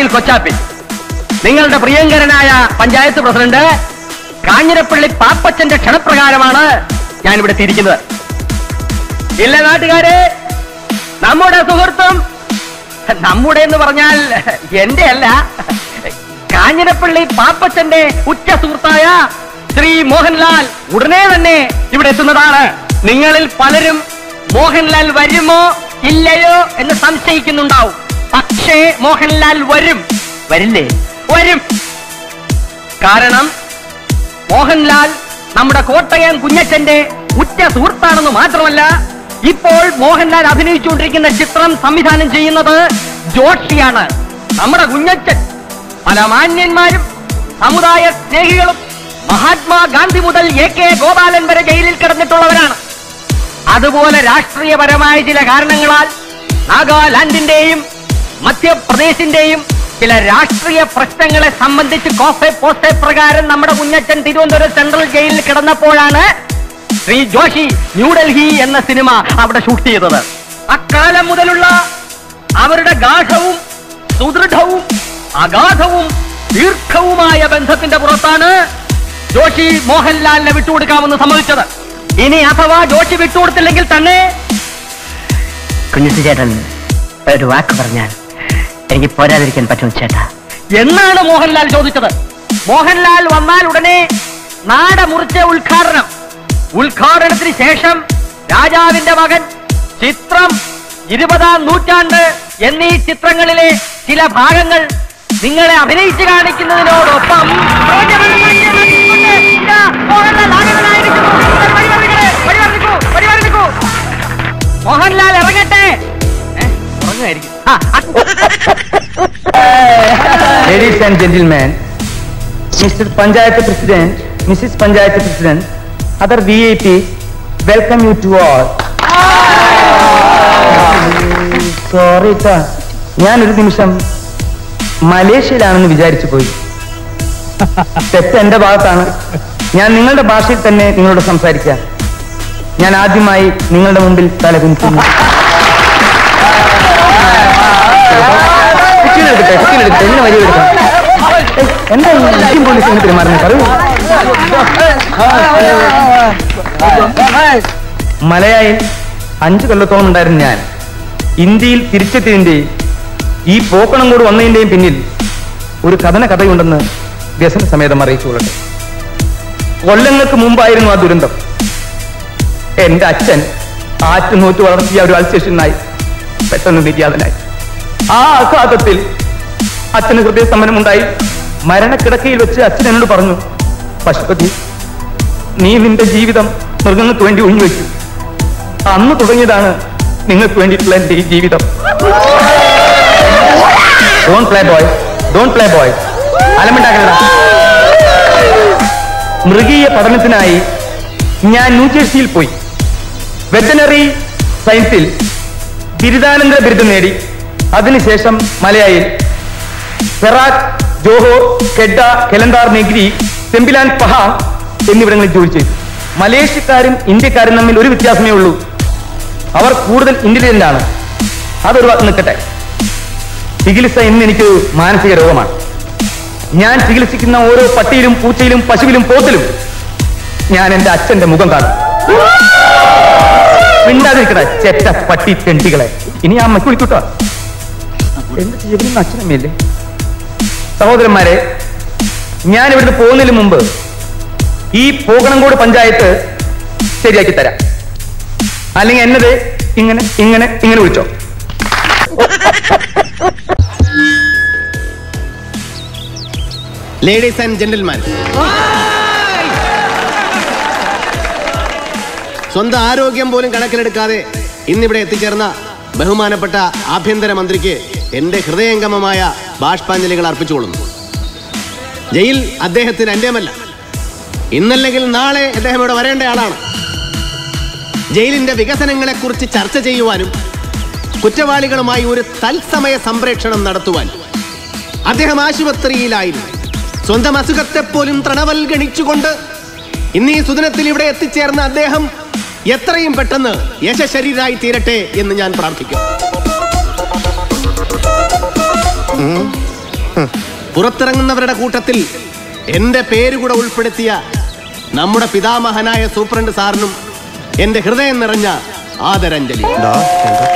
കൊച്ചാപ്പി നിങ്ങളുടെ പ്രിയങ്കരനായ പഞ്ചായത്ത് പ്രസിഡന്റ് കാഞ്ഞിരപ്പള്ളി പാപ്പച്ചന്റെ ക്ഷണപ്രകാരമാണ് ഞാൻ ഇവിടെ തിരിക്കുന്നത് ഇല്ല നാട്ടുകാരെ നമ്മുടെ സുഹൃത്തും നമ്മുടെ എന്ന് പറഞ്ഞാൽ എന്റെ അല്ല കാഞ്ഞിരപ്പള്ളി പാപ്പച്ചന്റെ ഉച്ച സുഹൃത്തായ ശ്രീ മോഹൻലാൽ ഉടനെ തന്നെ ഇവിടെ എത്തുന്നതാണ് നിങ്ങളിൽ പലരും മോഹൻലാൽ വരുമോ ഇല്ലയോ എന്ന് സംശയിക്കുന്നുണ്ടാവും പക്ഷേ മോഹൻലാൽ വരും വരില്ലേ വരും കാരണം മോഹൻലാൽ നമ്മുടെ കോട്ടയം കുഞ്ഞച്ചന്റെ ഉറ്റ സുഹൃത്താണെന്ന് മാത്രമല്ല ഇപ്പോൾ മോഹൻലാൽ അഭിനയിച്ചുകൊണ്ടിരിക്കുന്ന ചിത്രം സംവിധാനം ചെയ്യുന്നത് ജോഷിയാണ് നമ്മുടെ കുഞ്ഞച്ചൻ പല മാന്യന്മാരും സമുദായ സ്നേഹികളും മഹാത്മാഗാന്ധി മുതൽ എ കെ ഗോപാലൻ വരെ ജയിലിൽ കിടന്നിട്ടുള്ളവരാണ് അതുപോലെ രാഷ്ട്രീയപരമായ ചില കാരണങ്ങളാൽ നാഗാലാൻഡിന്റെയും മധ്യപ്രദേശിന്റെയും ചില രാഷ്ട്രീയ പ്രശ്നങ്ങളെ സംബന്ധിച്ച് കോഫെ പോസ്റ്റെ പ്രകാരം നമ്മുടെ കുഞ്ഞച്ചൻ തിരുവനന്തപുരം സെൻട്രൽ ജയിലിൽ കിടന്നപ്പോഴാണ് ശ്രീ ജോഷി ന്യൂഡൽഹി എന്ന സിനിമ അവിടെ ഷൂട്ട് ചെയ്തത് അക്കാലം മുതലുള്ള അവരുടെ ഗാഠവും സുദൃഢവും അഗാധവും ദീർഘവുമായ ബന്ധത്തിന്റെ പുറത്താണ് ജോഷി മോഹൻലാലിനെ വിട്ടുകൊടുക്കാമെന്ന് സമ്മതിച്ചത് ഇനി അഥവാ ജോഷി വിട്ടുകൊടുത്തില്ലെങ്കിൽ തന്നെ കുഞ്ഞുസി ചേട്ടൻ ഒരു വാക്ക് പറഞ്ഞാൽ എനിക്ക് പോരാതിരിക്കാൻ പറ്റും ചേട്ടാ എന്നാണ് മോഹൻലാൽ ചോദിച്ചത് മോഹൻലാൽ വന്നാൽ ഉടനെ നാട മുറിച്ച ഉദ്ഘാടനം ഉദ്ഘാടനത്തിന് ശേഷം രാജാവിന്റെ മകൻ ചിത്രം ഇരുപതാം നൂറ്റാണ്ട് എന്നീ ചിത്രങ്ങളിലെ ചില ഭാഗങ്ങൾ നിങ്ങളെ അഭിനയിച്ചു കാണിക്കുന്നതിനോടൊപ്പം ഇതാ, മോഹൻലാൽ ആഗതനായിരിക്കുന്നു. വഴിമറിക്കണേ, വഴിമറിക്കൂ, വഴിമറിക്കൂ. മോഹൻലാൽ ഇറങ്ങട്ടെ ഏ, ഉറങ്ങുമായിരിക്കും ആ, ആ. Ladies and gentlemen, Mr. Panchayat President, Mrs. Panchayat President, other VIPs, welcome you to all. Sorry sir ഞാൻ ഒരു നിമിഷം മലേഷ്യയിലാണെന്ന് വിചാരിച്ചു പോയി തെറ്റ് എന്റെ ഭാഗത്താണ് ഞാൻ നിങ്ങളുടെ ഭാഷയിൽ തന്നെ നിങ്ങളോട് സംസാരിക്കാം ഞാൻ ആദ്യമായി നിങ്ങളുടെ മുമ്പിൽ തലകുനിക്കുന്നു കുട്ടികളെടുക്കട്ടെ കുട്ടികളെടുക്കട്ടെ എങ്ങനെ വരി എടുക്കാം എന്താ ഈ ഇന്ത്യൻ പോലീസ് എങ്ങനെ പെരുമാറുന്നത് പറയൂ മലയായിൽ അഞ്ചു കൊല്ലത്തോളം ഉണ്ടായിരുന്ന ഞാൻ ഇന്ത്യയിൽ തിരിച്ചെത്തിയതിന്റെയും ഈ പോക്കണം കൂടി വന്നതിന്റെയും പിന്നിൽ ഒരു കഥന കഥയുണ്ടെന്ന് വ്യസന സമേതം അറിയിച്ചുകൊള്ളട്ടെ കൊല്ലങ്ങൾക്ക് മുമ്പായിരുന്നു ആ ദുരന്തം എന്റെ അച്ഛൻ ആറ്റുനൂറ്റ് വളർത്തിയ ഒരു അൽസേഷനായി പെട്ടെന്ന് നിര്യാതനായി ആ ആഘാതത്തിൽ അച്ഛന് ഹൃദയസ്തംഭനമുണ്ടായി മരണക്കിടക്കയിൽ വെച്ച് അച്ഛൻ എന്നോട് പറഞ്ഞു പശുപതി നീ നിന്റെ ജീവിതം മൃഗങ്ങൾക്ക് വേണ്ടി ഒഴിഞ്ഞു വെച്ചു അന്ന് തുടങ്ങിയതാണ് നിങ്ങൾക്ക് വേണ്ടിയിട്ടുള്ള എന്റെ ഈ ജീവിതം don play boy don play boy അലമുണ്ടാക്കണ മൃഗീയ പഠനത്തിനായി ഞാൻ ന്യൂജേഴ്സിയിൽ പോയി വെറ്റനറി സയൻസിൽ ബിരുദാനന്തര ബിരുദം നേടി അതിനുശേഷം മലയായിൽ ഫെറാറ്റ് ജോഹോ കെഡ കെലന്താർ നെഗ്രി സെമ്പിലാൻ പഹാ എന്നിവിടങ്ങളിൽ ജോലി ചെയ്തു മലേഷ്യക്കാരും ഇന്ത്യക്കാരും തമ്മിൽ ഒരു വ്യത്യാസമേ ഉള്ളൂ അവർ കൂടുതൽ ഇന്റലിജന്റ് ആണ് അതൊരു വാക്ക് നിൽക്കട്ടെ ചികിത്സ ഇന്ന് എനിക്ക് മാനസിക രോഗമാണ് ഞാൻ ചികിത്സിക്കുന്ന ഓരോ പട്ടിയിലും പൂച്ചയിലും പശുവിലും പോത്തിലും ഞാൻ എന്റെ അച്ഛന്റെ മുഖം കാണും മിണ്ടാതിരിക്കട്ടെ ചെറ്റ പട്ടി തെണ്ടികളെ ഇനി ആ അമ്മയ്ക്ക് വിളിക്കൂട്ടോ എന്ത് ചെയ്യുന്ന അച്ഛനമ്മയല്ലേ സഹോദരന്മാരെ ഞാൻ ഇവിടുന്ന് പോകുന്നതിന് മുമ്പ് ഈ പോകണംകോട് പഞ്ചായത്ത് ശരിയാക്കി തരാം അല്ലെങ്കിൽ എന്നത് ഇങ്ങനെ ഇങ്ങനെ ഇങ്ങനെ വിളിച്ചോ ലേഡീസ് ആൻഡ് ജെന്റിൽമാൻ സ്വന്തം ആരോഗ്യം പോലും കണക്കിലെടുക്കാതെ ഇന്നിവിടെ എത്തിച്ചേർന്ന ബഹുമാനപ്പെട്ട ആഭ്യന്തര മന്ത്രിക്ക് എന്റെ ഹൃദയംഗമമായ ബാഷ്പാഞ്ജലികൾ അർപ്പിച്ചുകൊള്ളുന്നു ജയിൽ അദ്ദേഹത്തിന് എന്റെയുമല്ല ഇന്നല്ലെങ്കിൽ നാളെ അദ്ദേഹം ഇവിടെ വരേണ്ട ആളാണ് ജയിലിന്റെ വികസനങ്ങളെക്കുറിച്ച് ചർച്ച ചെയ്യുവാനും കുറ്റവാളികളുമായി ഒരു തത്സമയ സംപ്രേക്ഷണം നടത്തുവാൻ അദ്ദേഹം ആശുപത്രിയിലായിരുന്നു സ്വന്തം അസുഖത്തെപ്പോലും തൃണവൽഗണിച്ചുകൊണ്ട് ഇന്ന് ഈ സുദിനത്തിൽ ഇവിടെ എത്തിച്ചേർന്ന അദ്ദേഹം എത്രയും പെട്ടെന്ന് യശശരീരായി തീരട്ടെ എന്ന് ഞാൻ പ്രാർത്ഥിക്കും ഉം. പുറത്തിറങ്ങുന്നവരുടെ കൂട്ടത്തിൽ എന്റെ പേര് കൂടെ ഉൾപ്പെടുത്തിയ നമ്മുടെ പിതാമഹനായ സൂപ്രണ്ട് സാറിനും എന്റെ ഹൃദയം നിറഞ്ഞ ആദരാഞ്ജലി എന്താ എന്താ